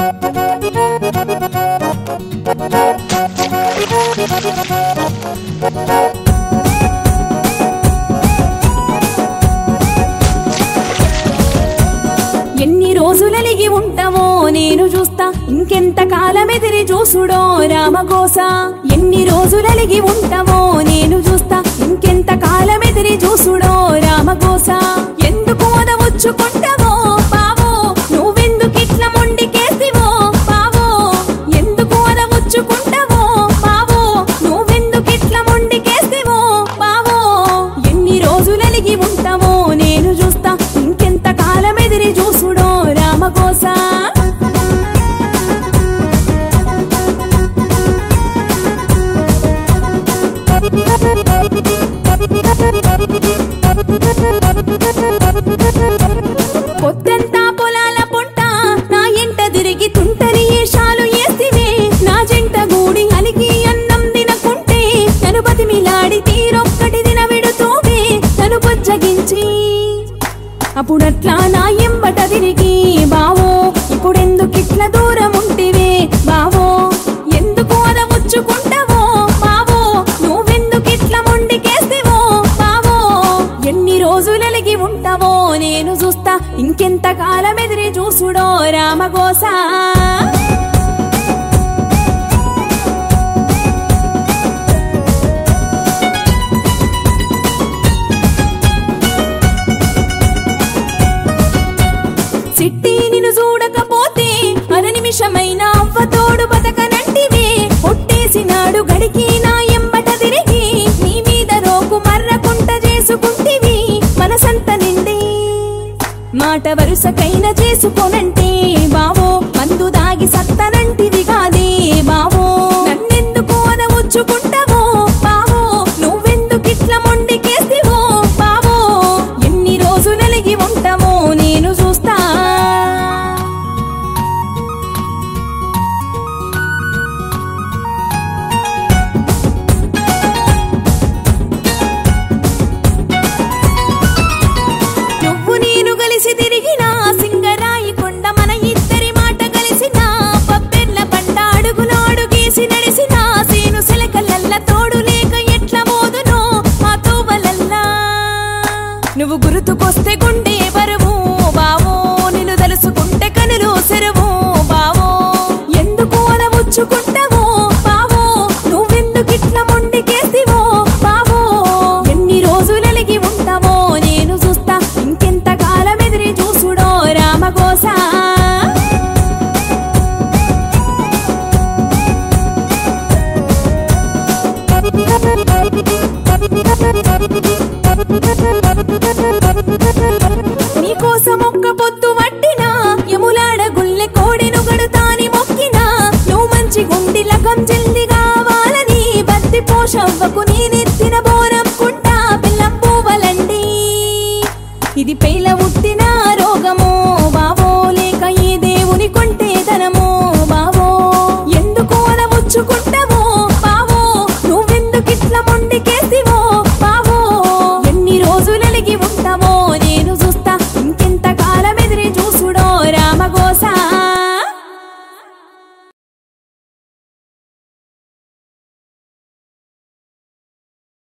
ఎన్ని రోజులలిగి ఉంటావో నేను చూస్తా ఇంకెంత కాలం ఎదిరి చూసుడో రామగోస ఎన్ని రోజులలిగి ఉంటావో నేను చూస్తా ఇంకెంత కాలం ఎదిరి చూసుడో రామగోస ఎందుకు అదవుచ్చుకుంటావో బావో నువ్వెందుకిట్ల మొండికేసివో బావో ఎందుకు అదవుచ్చుకుంటావో బావో నువ్వెందుకిట్ల మొండికేసివో బావో ఎన్ని రోజులలిగి ఉంటావో నేను చూస్తా ఇంకెంత కాలం ఎదిరి చూసుడో రామగోస పొద్దంతా పొలాల పొంట నా ఎంట తిరిగి తుంటరి ఏషాలు ఏసివే నా జంట గూడి అలిగి అన్నం తినకుంటే నన్ను బతిమిలాడి తీరొక్కటి దిన విడుతూవే నన్ను బొజ్జగించి అప్పుడట్లా నా ఎంబట తిరిగి బావో ఇప్పుడెందుకిట్ల దూరం ఉంటివే బావో ఎందుకు అదముచ్చుకుంటావో బావో నువ్వెందుకిట్ల మొండికేస్తేవో బావో ఎన్ని రోజులలిగి ఉంటావో నేను చూస్తా ఇంకెంత కాలం ఎదిరి చూసుడో రామగోసా సిట్టి నిన్ను చూడకపోతే అర నిమిషమైన అవ్వ తోడు బతకనంటివే కొట్టేసినాడు గడికి నా ఎంబట తిరిగి నీ మీద రోకు మర్రకుంట చేసుకుంటివి మనసంత నిండి మాట వరుసకైన చేసుకోనంటే